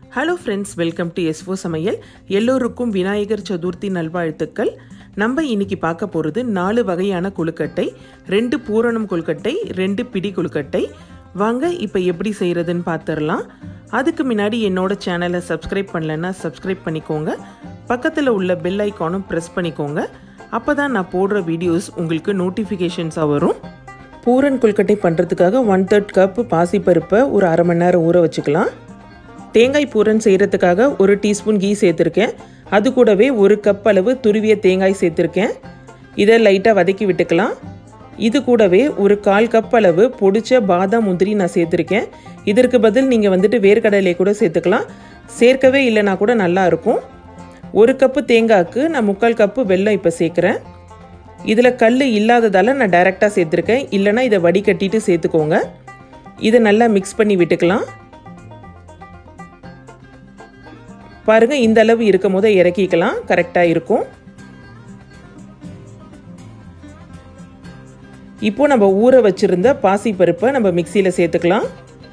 hello friends welcome to S O சமையல் எல்லோருக்கும் விநாயகர் சதுர்த்தி நல்வாழ்த்துக்கள் நம்ம இன்னைக்கு பார்க்க போகிறது நாலு வகையான கொழுக்கட்டை ரெண்டு பூரணம் கொழுக்கட்டை ரெண்டு பிடி கொழுக்கட்டை வாங்க இப்போ எப்படி செய்கிறதுன்னு பார்த்துடலாம் அதுக்கு முன்னாடி என்னோட சேனலை சப்ஸ்கிரைப் பண்ணலன்னா சப்ஸ்கிரைப் பண்ணிக்கோங்க பக்கத்தில் உள்ள பெல் ஐக்கானும் ப்ரெஸ் பண்ணிக்கோங்க அப்போ தான் நான் போடுற வீடியோஸ் உங்களுக்கு நோட்டிஃபிகேஷன்ஸாக வரும் பூரன் கொழுக்கட்டை பண்ணுறதுக்காக ஒன் தேர்ட் கப் பாசிப்பருப்பை ஒரு அரை மணி நேரம் ஊற வச்சுக்கலாம் தேங்காய் பூரன் செய்கிறதுக்காக ஒரு டீஸ்பூன் கீ சேர்த்துருக்கேன் அது கூடவே ஒரு கப் அளவு துருவிய தேங்காய் சேர்த்துருக்கேன் இதை லைட்டாக வதக்கி விட்டுக்கலாம் இது கூடவே ஒரு கால் கப் அளவு பொடிச்ச பாதாம் முந்திரி நான் சேர்த்துருக்கேன் இதற்கு பதில் நீங்கள் வந்துட்டு வேர்க்கடலை கூட சேர்த்துக்கலாம் சேர்க்கவே இல்லைனா கூட நல்லா இருக்கும் ஒரு கப்பு தேங்காய்க்கு நான் முக்கால் கப்பு வெல்லம் இப்போ சேர்க்குறேன் இதில் கல் இல்லாததால் நான் டைரெக்டாக சேர்த்துருக்கேன் இல்லைனா இதை வடிகட்டிட்டு சேர்த்துக்கோங்க இதை நல்லா மிக்ஸ் பண்ணி விட்டுக்கலாம் பாருங்க இந்த அளவு இருக்கும் போது இறக்கிக்கலாம் கரெக்டாக இருக்கும் இப்போ நம்ம ஊற வச்சிருந்த பாசி பருப்பை நம்ம மிக்சியில் சேர்த்துக்கலாம்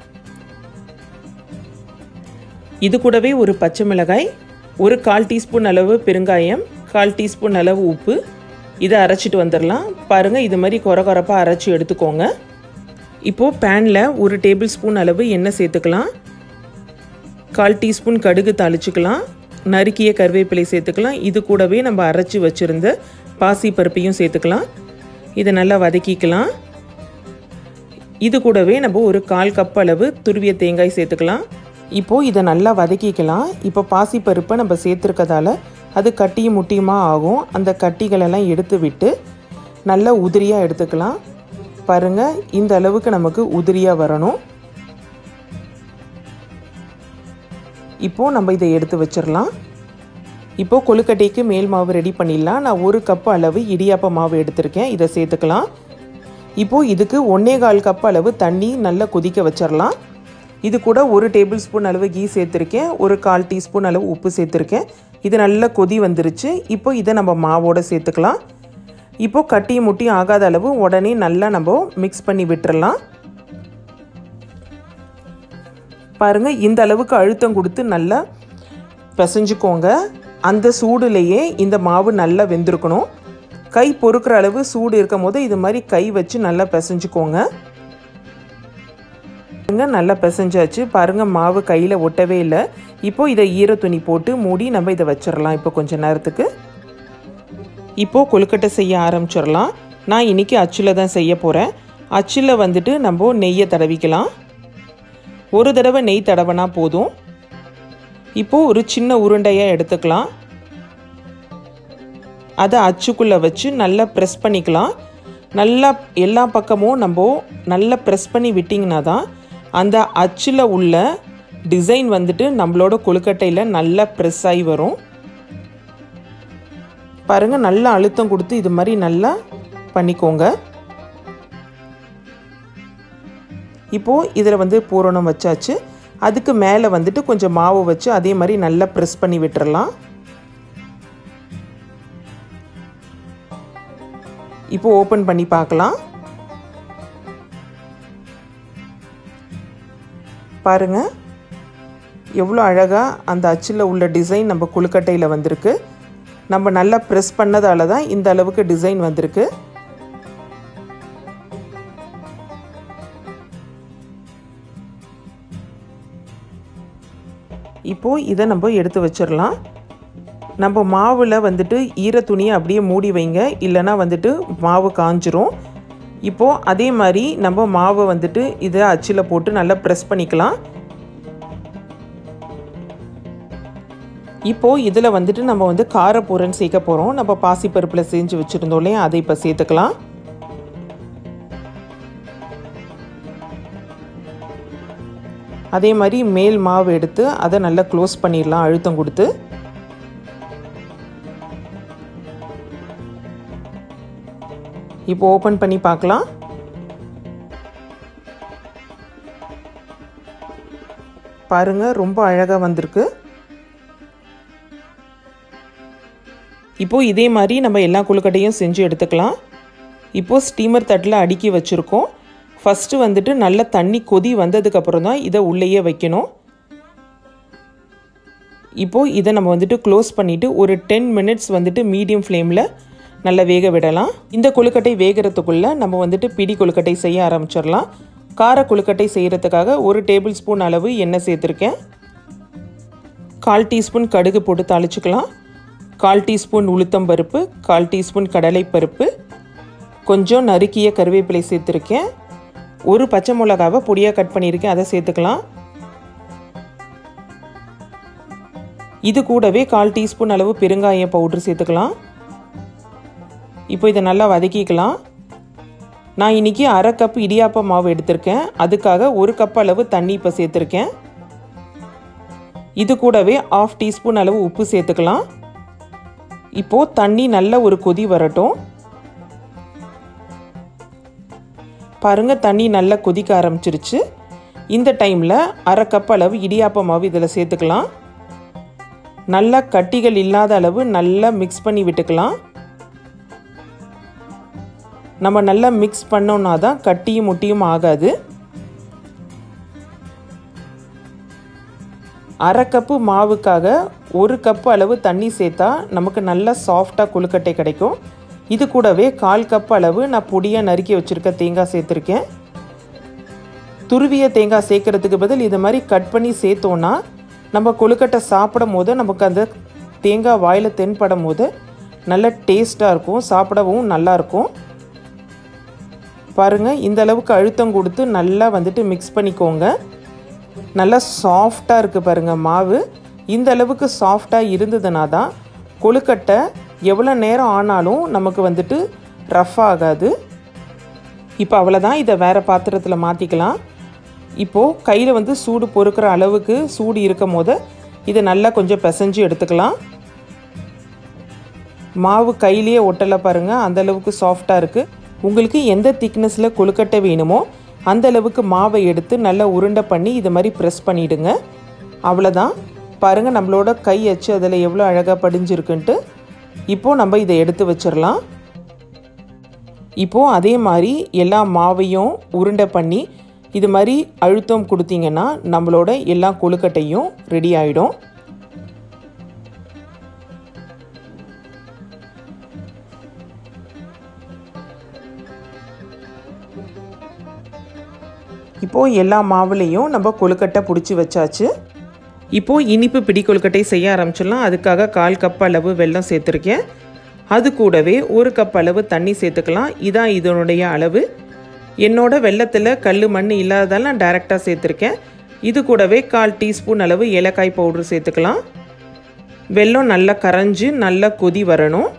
இது கூடவே ஒரு பச்சை மிளகாய் ஒரு கால் டீஸ்பூன் அளவு பெருங்காயம் கால் டீஸ்பூன் அளவு உப்பு இதை அரைச்சிட்டு வந்துடலாம் பாருங்கள் இது மாதிரி குறை குறைப்பாக அரைச்சி எடுத்துக்கோங்க இப்போது பேனில் ஒரு டேபிள் ஸ்பூன் அளவு எண்ணெய் சேர்த்துக்கலாம் கால் டீஸ்பூன் கடுகு தாளிச்சுக்கலாம் நறுக்கிய கருவேப்பிலை சேர்த்துக்கலாம் இது கூடவே நம்ம அரைச்சி வச்சுருந்த பாசி பருப்பையும் சேர்த்துக்கலாம் இதை நல்லா வதக்கிக்கலாம் இது கூடவே நம்ம ஒரு கால் கப் அளவு துருவிய தேங்காய் சேர்த்துக்கலாம் இப்போது இதை நல்லா வதக்கிக்கலாம் இப்போ பாசி பருப்பை நம்ம சேர்த்துருக்கதால அது கட்டியும் முட்டியுமாக ஆகும் அந்த கட்டிகளெல்லாம் எடுத்து விட்டு நல்லா உதிரியாக எடுத்துக்கலாம் பாருங்கள் இந்த அளவுக்கு நமக்கு உதிரியாக வரணும் இப்போது நம்ம இதை எடுத்து வச்சிடலாம் இப்போது கொழுக்கட்டைக்கு மேல் மாவு ரெடி பண்ணிடலாம் நான் ஒரு கப் அளவு இடியாப்ப மாவு எடுத்திருக்கேன் இதை சேர்த்துக்கலாம் இப்போது இதுக்கு ஒன்றே கால் கப் அளவு தண்ணி நல்லா கொதிக்க வச்சிடலாம் இது கூட ஒரு டேபிள் ஸ்பூன் அளவு கீ சேர்த்துருக்கேன் ஒரு கால் டீஸ்பூன் அளவு உப்பு சேர்த்துருக்கேன் இது நல்லா கொதி வந்துருச்சு இப்போ இதை நம்ம மாவோடு சேர்த்துக்கலாம் இப்போது கட்டியும் முட்டியும் ஆகாத அளவு உடனே நல்லா நம்ம மிக்ஸ் பண்ணி விட்டுறலாம் பாருங்கள் இந்த அளவுக்கு அழுத்தம் கொடுத்து நல்லா பிசைஞ்சுக்கோங்க அந்த சூடுலேயே இந்த மாவு நல்லா வெந்திருக்கணும் கை பொறுக்கிற அளவு சூடு இருக்கும் போது இது மாதிரி கை வச்சு நல்லா பிசைஞ்சுக்கோங்க நல்லா பிசைஞ்சாச்சு பாருங்கள் மாவு கையில் ஒட்டவே இல்லை இப்போது இதை ஈர துணி போட்டு மூடி நம்ம இதை வச்சிடலாம் இப்போ கொஞ்சம் நேரத்துக்கு இப்போது கொழுக்கட்டை செய்ய ஆரம்பிச்சிடலாம் நான் இன்றைக்கி அச்சில் தான் செய்ய போகிறேன் அச்சில் வந்துட்டு நம்ம நெய்யை தடவிக்கலாம் ஒரு தடவை நெய் தடவைனா போதும் இப்போது ஒரு சின்ன உருண்டையாக எடுத்துக்கலாம் அதை அச்சுக்குள்ளே வச்சு நல்லா ப்ரெஸ் பண்ணிக்கலாம் நல்லா எல்லா பக்கமும் நம்ம நல்லா ப்ரெஸ் பண்ணி விட்டிங்கன்னா தான் அந்த அச்சில் உள்ள டிசைன் வந்துட்டு நம்மளோட கொழுக்கட்டையில் நல்லா ப்ரெஸ் ஆகி வரும் பாருங்கள் நல்லா அழுத்தம் கொடுத்து இது மாதிரி நல்லா பண்ணிக்கோங்க இப்போது இதில் வந்து பூரணம் வச்சாச்சு அதுக்கு மேலே வந்துட்டு கொஞ்சம் மாவு வச்சு அதே மாதிரி நல்லா ப்ரெஸ் பண்ணி விட்டுறலாம் இப்போ ஓப்பன் பண்ணி பார்க்கலாம் பாருங்க எவ்வளோ அழகாக அந்த அச்சில் உள்ள டிசைன் நம்ம கொழுக்கட்டையில் வந்திருக்கு நம்ம நல்லா ப்ரெஸ் பண்ணதால தான் இந்த அளவுக்கு டிசைன் வந்திருக்கு இப்போது இதை நம்ம எடுத்து வச்சிடலாம் நம்ம மாவில் வந்துட்டு ஈர துணியை அப்படியே மூடி வைங்க இல்லைனா வந்துட்டு மாவு காஞ்சிரும் இப்போது அதே மாதிரி நம்ம மாவை வந்துட்டு இதை அச்சில் போட்டு நல்லா ப்ரெஸ் பண்ணிக்கலாம் இப்போது இதில் வந்துட்டு நம்ம வந்து காரப்பூரன் சேர்க்க போகிறோம் நம்ம பாசிப்பருப்பில் செஞ்சு வச்சுருந்தோம் இல்லையா அதை இப்போ சேர்த்துக்கலாம் அதே மாதிரி மேல் மாவு எடுத்து அதை நல்லா க்ளோஸ் பண்ணிடலாம் அழுத்தம் கொடுத்து இப்போ ஓப்பன் பண்ணி பார்க்கலாம் பாருங்க ரொம்ப அழகாக வந்திருக்கு இப்போது இதே மாதிரி நம்ம எல்லா கொழுக்கட்டையும் செஞ்சு எடுத்துக்கலாம் இப்போது ஸ்டீமர் தட்டில் அடுக்கி வச்சுருக்கோம் ஃபஸ்ட்டு வந்துட்டு நல்ல தண்ணி கொதி வந்ததுக்கப்புறம் தான் இதை உள்ளேயே வைக்கணும் இப்போது இதை நம்ம வந்துட்டு க்ளோஸ் பண்ணிவிட்டு ஒரு டென் மினிட்ஸ் வந்துட்டு மீடியம் ஃப்ளேமில் நல்லா வேக விடலாம் இந்த கொழுக்கட்டை வேகிறதுக்குள்ளே நம்ம வந்துட்டு பிடி கொழுக்கட்டை செய்ய ஆரம்பிச்சிடலாம் கார கொழுக்கட்டை செய்கிறதுக்காக ஒரு டேபிள் ஸ்பூன் அளவு எண்ணெய் சேர்த்துருக்கேன் கால் டீஸ்பூன் கடுகு போட்டு தாளிச்சுக்கலாம் கால் டீஸ்பூன் உளுத்தம் பருப்பு கால் டீஸ்பூன் கடலைப்பருப்பு கொஞ்சம் நறுக்கிய கருவேப்பிலை சேர்த்துருக்கேன் ஒரு பச்சை மிளகாவை பொடியாக கட் பண்ணியிருக்கேன் அதை சேர்த்துக்கலாம் இது கூடவே கால் டீஸ்பூன் அளவு பெருங்காய பவுட்ரு சேர்த்துக்கலாம் இப்போ இதை நல்லா வதக்கிக்கலாம் நான் இன்றைக்கி அரை கப் இடியாப்ப மாவு எடுத்திருக்கேன் அதுக்காக ஒரு கப் அளவு தண்ணி இப்போ சேர்த்துருக்கேன் இது கூடவே ஆஃப் டீஸ்பூன் அளவு உப்பு சேர்த்துக்கலாம் இப்போது தண்ணி நல்ல ஒரு கொதி வரட்டும் பாருங்க தண்ணி நல்லா கொதிக்க ஆரம்பிச்சிருச்சு இந்த டைமில் அரை கப் அளவு இடியாப்ப மாவு இதில் சேர்த்துக்கலாம் நல்லா கட்டிகள் இல்லாத அளவு நல்லா மிக்ஸ் பண்ணி விட்டுக்கலாம் நம்ம நல்லா மிக்ஸ் பண்ணோன்னா தான் கட்டியும் முட்டியும் ஆகாது அரை கப்பு மாவுக்காக ஒரு கப்பு அளவு தண்ணி சேர்த்தா நமக்கு நல்லா சாஃப்டாக கொழுக்கட்டை கிடைக்கும் இது கூடவே கால் கப் அளவு நான் பொடியாக நறுக்கி வச்சுருக்க தேங்காய் சேர்த்துருக்கேன் துருவிய தேங்காய் சேர்க்கறதுக்கு பதில் இது மாதிரி கட் பண்ணி சேர்த்தோன்னா நம்ம கொழுக்கட்டை சாப்பிடும் போது நமக்கு அந்த தேங்காய் வாயில் தென்படும் போது நல்ல டேஸ்ட்டாக இருக்கும் சாப்பிடவும் நல்லாயிருக்கும் பாருங்கள் இந்த அளவுக்கு அழுத்தம் கொடுத்து நல்லா வந்துட்டு மிக்ஸ் பண்ணிக்கோங்க நல்லா சாஃப்டாக இருக்குது பாருங்கள் மாவு இந்த அளவுக்கு சாஃப்டாக இருந்ததுனா தான் கொழுக்கட்டை எவ்வளோ நேரம் ஆனாலும் நமக்கு வந்துட்டு ரஃப் ஆகாது இப்போ அவ்வளோதான் இதை வேறு பாத்திரத்தில் மாற்றிக்கலாம் இப்போது கையில் வந்து சூடு பொறுக்கிற அளவுக்கு சூடு இருக்கும் போது இதை நல்லா கொஞ்சம் பிசைஞ்சு எடுத்துக்கலாம் மாவு கையிலேயே ஒட்டலை பாருங்கள் அந்த அளவுக்கு சாஃப்டாக இருக்குது உங்களுக்கு எந்த திக்னஸில் கொழுக்கட்டை வேணுமோ அந்த அளவுக்கு மாவை எடுத்து நல்லா உருண்டை பண்ணி இது மாதிரி ப்ரெஸ் பண்ணிவிடுங்க அவ்வளோதான் பாருங்கள் நம்மளோட கை அச்சு அதில் எவ்வளோ அழகாக படிஞ்சிருக்குன்ட்டு இப்போது நம்ம இதை எடுத்து வச்சிடலாம் இப்போது அதே மாதிரி எல்லா மாவையும் உருண்டை பண்ணி இது மாதிரி அழுத்தம் கொடுத்தீங்கன்னா நம்மளோட எல்லா கொழுக்கட்டையும் ரெடி ஆகிடும் இப்போது எல்லா மாவுலேயும் நம்ம கொழுக்கட்டை பிடிச்சி வச்சாச்சு இப்போது இனிப்பு பிடி கொழுக்கட்டை செய்ய ஆரம்பிச்சிடலாம் அதுக்காக கால் கப் அளவு வெல்லம் சேர்த்துருக்கேன் அது கூடவே ஒரு கப் அளவு தண்ணி சேர்த்துக்கலாம் இதான் இதனுடைய அளவு என்னோட வெள்ளத்தில் கல் மண் இல்லாததால் நான் டைரெக்டாக சேர்த்துருக்கேன் இது கூடவே கால் டீஸ்பூன் அளவு ஏலக்காய் பவுட்ரு சேர்த்துக்கலாம் வெல்லம் நல்லா கரைஞ்சி நல்லா கொதி வரணும்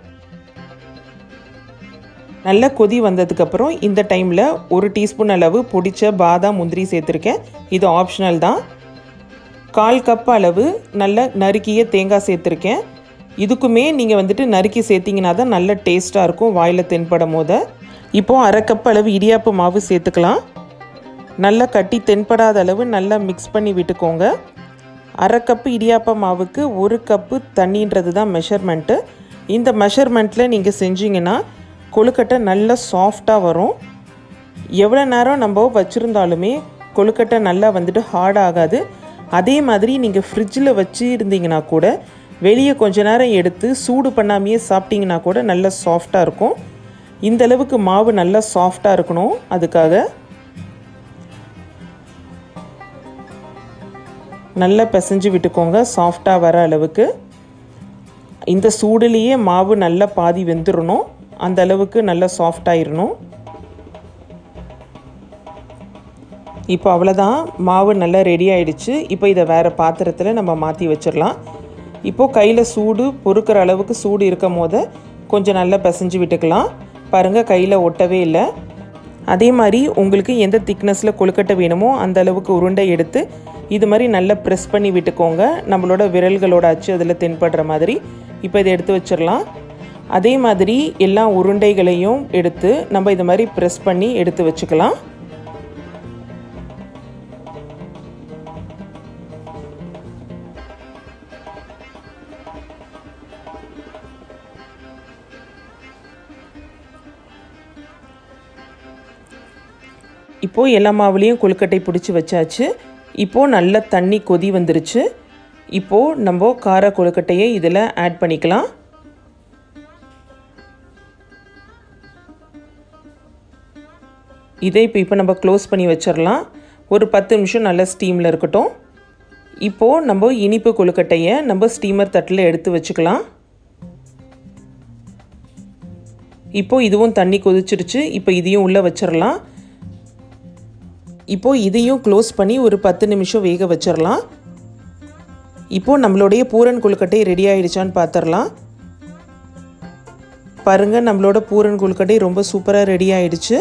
நல்ல கொதி வந்ததுக்கப்புறம் இந்த டைமில் ஒரு டீஸ்பூன் அளவு பொடிச்ச பாதாம் முந்திரி சேர்த்துருக்கேன் இது ஆப்ஷனல் தான் கால் கப் அளவு நல்ல நறுக்கிய தேங்காய் சேர்த்துருக்கேன் இதுக்குமே நீங்கள் வந்துட்டு நறுக்கி சேர்த்திங்கன்னா தான் நல்ல டேஸ்ட்டாக இருக்கும் வாயில் தென்படும் போது இப்போது அரை கப் அளவு இடியாப்பு மாவு சேர்த்துக்கலாம் நல்லா கட்டி தென்படாத அளவு நல்லா மிக்ஸ் பண்ணி விட்டுக்கோங்க அரை கப்பு இடியாப்ப மாவுக்கு ஒரு கப்பு தண்ணின்றது தான் மெஷர்மெண்ட்டு இந்த மெஷர்மெண்ட்டில் நீங்கள் செஞ்சீங்கன்னா கொழுக்கட்டை நல்லா சாஃப்டாக வரும் எவ்வளோ நேரம் நம்ம வச்சுருந்தாலுமே கொழுக்கட்டை நல்லா வந்துட்டு ஹார்ட் ஆகாது அதே மாதிரி நீங்கள் ஃப்ரிட்ஜில் வச்சு இருந்தீங்கன்னா கூட வெளியே கொஞ்ச நேரம் எடுத்து சூடு பண்ணாமையே சாப்பிட்டீங்கன்னா கூட நல்லா சாஃப்டாக இருக்கும் இந்த அளவுக்கு மாவு நல்லா சாஃப்டாக இருக்கணும் அதுக்காக நல்லா பிசைஞ்சு விட்டுக்கோங்க சாஃப்டாக வர அளவுக்கு இந்த சூடுலேயே மாவு நல்லா பாதி வெந்துடணும் அந்த அளவுக்கு நல்லா சாஃப்டாகிடணும் இப்போ அவ்வளோதான் மாவு நல்லா ரெடி ஆயிடுச்சு இப்போ இதை வேறு பாத்திரத்தில் நம்ம மாற்றி வச்சிடலாம் இப்போது கையில் சூடு பொறுக்கிற அளவுக்கு சூடு இருக்கும் போது கொஞ்சம் நல்லா பிசைஞ்சு விட்டுக்கலாம் பாருங்கள் கையில் ஒட்டவே இல்லை அதே மாதிரி உங்களுக்கு எந்த திக்னஸில் கொழுக்கட்டை வேணுமோ அந்த அளவுக்கு உருண்டை எடுத்து இது மாதிரி நல்லா ப்ரெஸ் பண்ணி விட்டுக்கோங்க நம்மளோட விரல்களோட அச்சு அதில் தென்படுற மாதிரி இப்போ இதை எடுத்து வச்சிடலாம் அதே மாதிரி எல்லா உருண்டைகளையும் எடுத்து நம்ம இது மாதிரி ப்ரெஸ் பண்ணி எடுத்து வச்சுக்கலாம் இப்போது எல்லா மாவுலேயும் கொழுக்கட்டை பிடிச்சி வச்சாச்சு இப்போது நல்ல தண்ணி கொதி வந்துருச்சு இப்போது நம்ம கார கொழுக்கட்டையை இதில் ஆட் பண்ணிக்கலாம் இதை இப்போ இப்போ நம்ம க்ளோஸ் பண்ணி வச்சிடலாம் ஒரு பத்து நிமிஷம் நல்லா ஸ்டீமில் இருக்கட்டும் இப்போது நம்ம இனிப்பு கொழுக்கட்டையை நம்ம ஸ்டீமர் தட்டில் எடுத்து வச்சுக்கலாம் இப்போது இதுவும் தண்ணி கொதிச்சிருச்சு இப்போ இதையும் உள்ளே வச்சிடலாம் இப்போது இதையும் க்ளோஸ் பண்ணி ஒரு பத்து நிமிஷம் வேக வச்சிடலாம் இப்போது நம்மளுடைய பூரன் கொழுக்கட்டை ரெடி ஆயிடுச்சான்னு பார்த்துடலாம் பாருங்கள் நம்மளோட பூரன் கொழுக்கட்டை ரொம்ப சூப்பராக ரெடி ஆயிடுச்சு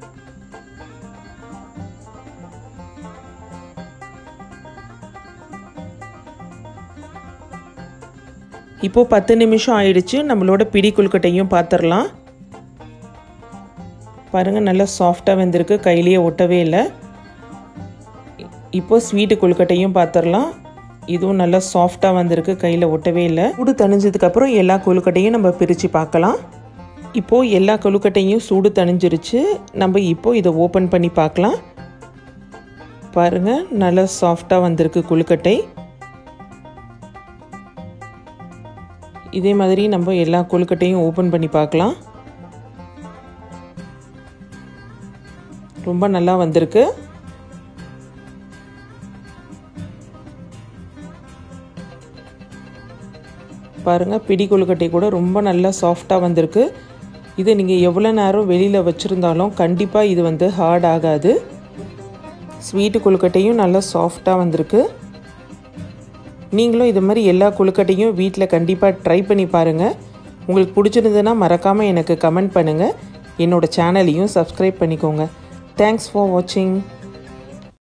இப்போது பத்து நிமிஷம் ஆயிடுச்சு நம்மளோட பிடி கொழுக்கட்டையும் பார்த்துடலாம் பாருங்கள் நல்லா சாஃப்டாக வெந்திருக்கு கையிலேயே ஒட்டவே இல்லை இப்போ ஸ்வீட்டு கொழுக்கட்டையும் பார்த்துடலாம் இதுவும் நல்லா சாஃப்டாக வந்திருக்கு கையில் ஒட்டவே இல்லை சூடு தணிஞ்சதுக்கப்புறம் எல்லா கொழுக்கட்டையும் நம்ம பிரித்து பார்க்கலாம் இப்போது எல்லா கொழுக்கட்டையும் சூடு தணிஞ்சிருச்சு நம்ம இப்போது இதை ஓப்பன் பண்ணி பார்க்கலாம் பாருங்கள் நல்லா சாஃப்டாக வந்திருக்கு கொழுக்கட்டை இதே மாதிரி நம்ம எல்லா கொழுக்கட்டையும் ஓப்பன் பண்ணி பார்க்கலாம் ரொம்ப நல்லா வந்திருக்கு பாருங்கள் பிடி கொழுக்கட்டை கூட ரொம்ப நல்லா சாஃப்டாக வந்திருக்கு இது நீங்கள் எவ்வளோ நேரம் வெளியில் வச்சுருந்தாலும் கண்டிப்பாக இது வந்து ஹார்ட் ஆகாது ஸ்வீட்டு கொழுக்கட்டையும் நல்லா சாஃப்டாக வந்திருக்கு நீங்களும் இது மாதிரி எல்லா கொழுக்கட்டையும் வீட்டில் கண்டிப்பாக ட்ரை பண்ணி பாருங்கள் உங்களுக்கு பிடிச்சிருந்ததுன்னா மறக்காமல் எனக்கு கமெண்ட் பண்ணுங்கள் என்னோடய சேனலையும் சப்ஸ்கிரைப் பண்ணிக்கோங்க தேங்க்ஸ் ஃபார் வாட்சிங்